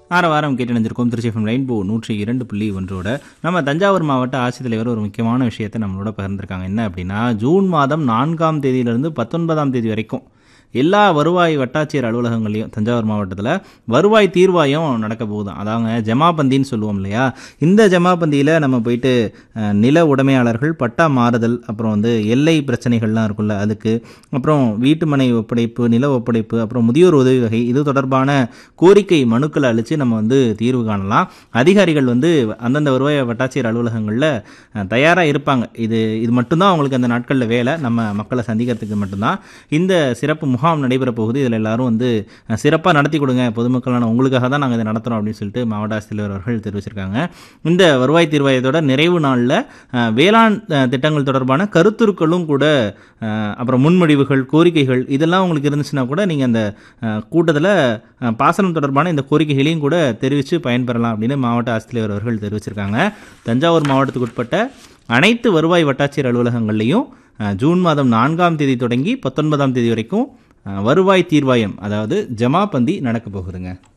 ஆற வாரம் கேட்டணிஞ்சிருக்கோம் Trichy FM rainbow நூற்றி இரண்டு புள்ளி ஒன்றோட நம்ம தஞ்சாவூர் மாவட்ட ஆட்சித்தலைவர் ஒரு முக்கியமான விஷயத்தை நம்மளோட பகிர்ந்திருக்காங்க என்ன அப்படின்னா ஜூன் மாதம் நான்காம் தேதியிலிருந்து பத்தொன்பதாம் தேதி வரைக்கும் எல்லா வருவாய் வட்டாட்சியர் அலுவலகங்களையும் தஞ்சாவூர் மாவட்டத்தில் வருவாய் தீர்வாயம் நடக்க போகுது அதாங்க ஜமாபந்தின்னு சொல்லுவோம் இல்லையா இந்த ஜமாபந்தியில் நம்ம போயிட்டு அஹ், நில உடைமையாளர்கள் பட்டா மாறுதல் அப்புறம் வந்து எல்லை பிரச்சனைகள்லாம் இருக்குல்ல அதுக்கு அப்புறம் வீட்டுமனை ஒப்படைப்பு நில ஒப்படைப்பு அப்புறம் முதியோர் உதவி வகை இது தொடர்பான கோரிக்கை மனுக்களை அளித்து நம்ம வந்து தீர்வு காணலாம் அதிகாரிகள் வந்து அந்தந்த வருவாய் வட்டாட்சியர் அலுவலகங்களில் தயாராக இருப்பாங்க இது இது மட்டும்தான் அவங்களுக்கு அந்த நாட்களில் வேலை நம்ம மக்களை சந்திக்கிறதுக்கு மட்டும்தான் இந்த சிறப்பு முகாம் நடைபெற போகுது இதில் எல்லாரும் வந்து சிறப்பாக நடத்தி கொடுங்க பொதுமக்களான உங்களுக்காக தான் நாங்கள் இதை நடத்துகிறோம் அப்படின்னு சொல்லிட்டு மாவட்ட ஆட்சித்தலைவர் அவர்கள் தெரிவிச்சிருக்காங்க இந்த வருவாய் தீர்வாயத்தோட நிறைவு நாளில் அஹ், வேளாண் அஹ், திட்டங்கள் தொடர்பான கருத்துருக்களும் கூட அஹ், அப்புறம் முன்மொழிவுகள் கோரிக்கைகள் இதெல்லாம் உங்களுக்கு இருந்துச்சுன்னா கூட நீங்கள் அந்த கூட்டத்தில் பாசனம் தொடர்பான இந்த கோரிக்கைகளையும் கூட தெரிவித்து பயன்பெறலாம் அப்படின்னு மாவட்ட ஆட்சித்தலைவர் அவர்கள் தெரிவிச்சிருக்காங்க தஞ்சாவூர் மாவட்டத்துக்கு உட்பட்ட அனைத்து வருவாய் வட்டாட்சியர் அலுவலகங்கள்லையும் அஹ், ஜூன் மாதம் நான்காம் தேதி தொடங்கி பத்தொன்பதாம் தேதி வரைக்கும் அஹ், வருவாய் தீர்வாயம் அதாவது ஜமாபந்தி நடக்க போகுதுங்க